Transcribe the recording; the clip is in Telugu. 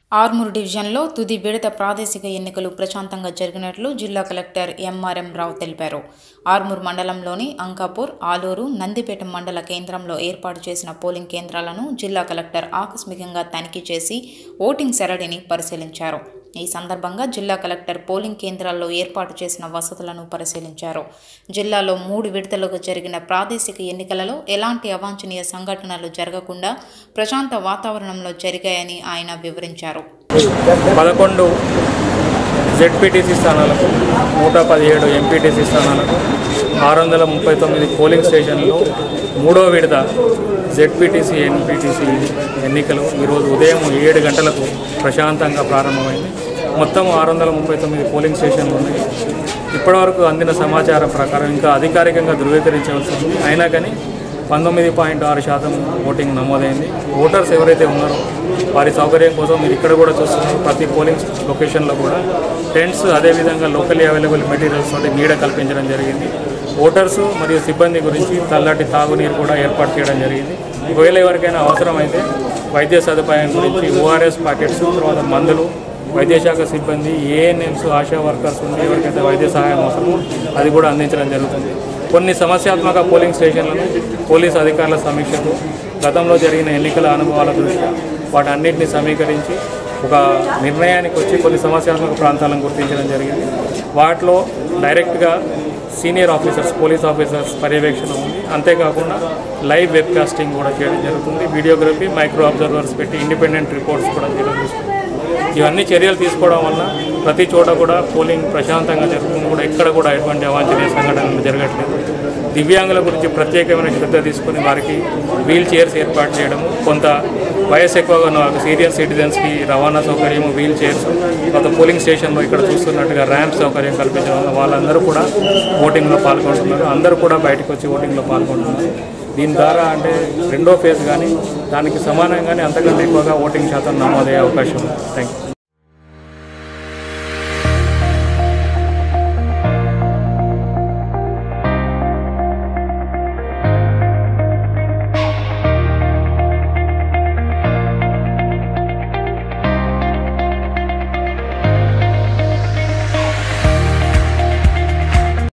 ఆర్మూర్ డివిజన్లో తుది విడత ప్రాదేశిక ఎన్నికలు ప్రశాంతంగా జరిగినట్లు జిల్లా కలెక్టర్ ఎంఆర్ఎం రావు తెలిపారు ఆర్మూర్ మండలంలోని అంకాపూర్ ఆలూరు నందిపేట మండల కేంద్రంలో ఏర్పాటు చేసిన పోలింగ్ కేంద్రాలను జిల్లా కలెక్టర్ ఆకస్మికంగా తనిఖీ చేసి ఓటింగ్ సరళిని పరిశీలించారు ఈ సందర్భంగా జిల్లా కలెక్టర్ పోలింగ్ కేంద్రాల్లో ఏర్పాటు చేసిన వసతులను పరిశీలించారు జిల్లాలో మూడు విడతలుగా జరిగిన ప్రాదేశిక ఎన్నికలలో ఎలాంటి అవాంఛనీయ సంఘటనలు జరగకుండా ప్రశాంత వాతావరణంలో జరిగాయని ఆయన వివరించారు పదకొండు జెడ్పీటీసీ స్థానాలకు నూట పదిహేడు ఎంపీటీసీ స్థానాలకు ఆరు వందల ముప్పై తొమ్మిది పోలింగ్ స్టేషన్లు మూడో విడత జెడ్పీటీసీ ఎన్పీటీసీ ఎన్నికలు ఈరోజు ఉదయం ఏడు గంటలకు ప్రశాంతంగా ప్రారంభమైంది మొత్తం ఆరు వందల ముప్పై తొమ్మిది పోలింగ్ స్టేషన్లు ఉన్నాయి ఇప్పటివరకు అందిన సమాచారం ప్రకారం ఇంకా అధికారికంగా ధృవీకరించవలసి ఉంది అయినా కానీ పంతొమ్మిది పాయింట్ ఆరు శాతం ఓటింగ్ నమోదైంది ఓటర్స్ ఎవరైతే ఉన్నారో వారి సౌకర్యం కోసం మీరు ఇక్కడ కూడా చూస్తున్నారు ప్రతి పోలింగ్ లొకేషన్లో కూడా టెంట్స్ అదేవిధంగా లోకల్లీ అవైలబుల్ మెటీరియల్స్ తోటి నీడ కల్పించడం జరిగింది ఓటర్స్ మరియు సిబ్బంది గురించి చల్లటి తాగునీరు కూడా ఏర్పాటు చేయడం జరిగింది ఒకవేళ ఎవరికైనా అవసరమైతే వైద్య సదుపాయం గురించి ఓఆర్ఎస్ ప్యాకెట్స్ తర్వాత మందులు వైద్యశాఖ సిబ్బంది ఏఎన్ఎంస్ ఆశా వర్కర్స్ ఉండి ఎవరికైతే వైద్య సహాయం అవసరమో అది కూడా అందించడం జరుగుతుంది కొన్ని సమస్యాత్మక పోలింగ్ స్టేషన్లను పోలీస్ అధికారుల సమీక్షకు గతంలో జరిగిన ఎన్నికల అనుభవాల దృష్ట్యా వాటన్నిటిని సమీకరించి ఒక నిర్ణయానికి వచ్చి కొన్ని సమస్యాత్మక ప్రాంతాలను గుర్తించడం జరిగింది వాటిలో డైరెక్ట్గా సీనియర్ ఆఫీసర్స్ పోలీస్ ఆఫీసర్స్ పర్యవేక్షణ ఉంది అంతేకాకుండా లైవ్ వెబ్కాస్టింగ్ కూడా చేయడం జరుగుతుంది వీడియోగ్రఫీ మైక్రో అబ్జర్వర్స్ పెట్టి ఇండిపెండెంట్ రిపోర్ట్స్ కూడా చేయడం జరుగుతుంది ఇవన్నీ చర్యలు తీసుకోవడం వల్ల ప్రతి చోట కూడా పోలింగ్ ప్రశాంతంగా జరుగుతుంది కూడా ఎక్కడ కూడా ఎటువంటి అవాంఛనీయ సంఘటనలు జరగట్లేదు దివ్యాంగుల గురించి ప్రత్యేకమైన శ్రద్ధ తీసుకుని వారికి వీల్ చైర్స్ ఏర్పాటు చేయడము కొంత వయసు ఎక్కువగా ఉన్న సీనియర్ సిటిజన్స్కి రవాణా సౌకర్యం వీల్ చైర్స్ కొంత పోలింగ్ స్టేషన్లో ఇక్కడ చూస్తున్నట్టుగా ర్యాంప్ సౌకర్యం కల్పించడం వల్ల వాళ్ళందరూ కూడా ఓటింగ్లో పాల్గొంటున్నారు అందరూ కూడా బయటకు వచ్చి ఓటింగ్లో పాల్గొంటున్నారు దీని ద్వారా అంటే రెండో ఫేజ్ కానీ దానికి సమానంగానే అంతకంటే ఎక్కువగా ఓటింగ్ శాతం నమోదయ్యే అవకాశం ఉంది థ్యాంక్ యూ